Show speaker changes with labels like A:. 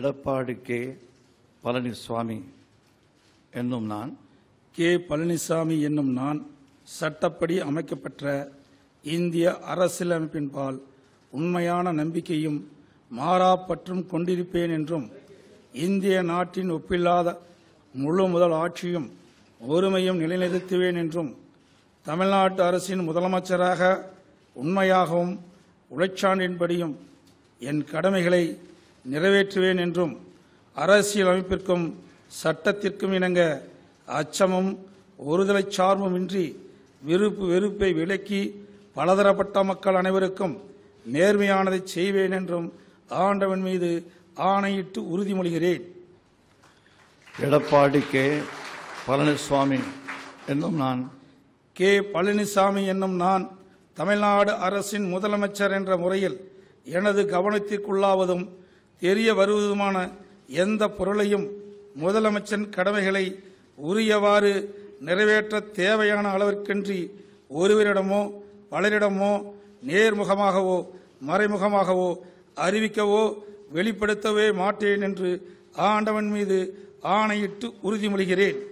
A: Edappadi K Palaniswami என்னும் நான்
B: K Palaniswami என்னும் நான் சட்டப்படி அமைக்கப்பெற்ற இந்திய அரசியலமைப்பின்பால் உண்மையான நம்பிக்கையும் மாறாப்பற்றும் கொண்டிருப்பேன் என்றும் இந்திய நாட்டின் ஒப்பில்லாத முழு முதல் ஆட்சியும் ஒருமையும் நிலைநிறுத்துவேன் என்றும் தமிழ்நாட்டு அரசின் முதலமைச்சராக உண்மையாகவும் உழைச்சான்றின்படியும் என் கடமைகளை நிறைவேற்றுவேன் என்றும் அரசியல் அமைப்பிற்கும் சட்டத்திற்கும் இணங்க அச்சமும் ஒருதலை சார்புமின்றி விருப்பு வெறுப்பை விலக்கி பலதரப்பட்ட மக்கள் அனைவருக்கும் நேர்மையானதை செய்வேன் என்றும் ஆண்டவன் மீது ஆணையிட்டு உறுதிமொழிகிறேன்
A: எடப்பாடி கே பழனிசுவாமி என்னும் நான்
B: கே பழனிசாமி என்னும் நான் தமிழ்நாடு அரசின் முதலமைச்சர் என்ற முறையில் எனது கவனத்திற்குள்ளாவதும் தெரிய வருவதுமான எந்த பொருளையும் முதலமைச்சரின் கடமைகளை உரியவாறு நிறைவேற்ற தேவையான அளவிற்கின்றி ஒருவரிடமோ பலரிடமோ நேர்முகமாகவோ மறைமுகமாகவோ அறிவிக்கவோ வெளிப்படுத்தவே மாட்டேன் என்று ஆண்டவன் மீது ஆணையிட்டு உறுதிமொழிகிறேன்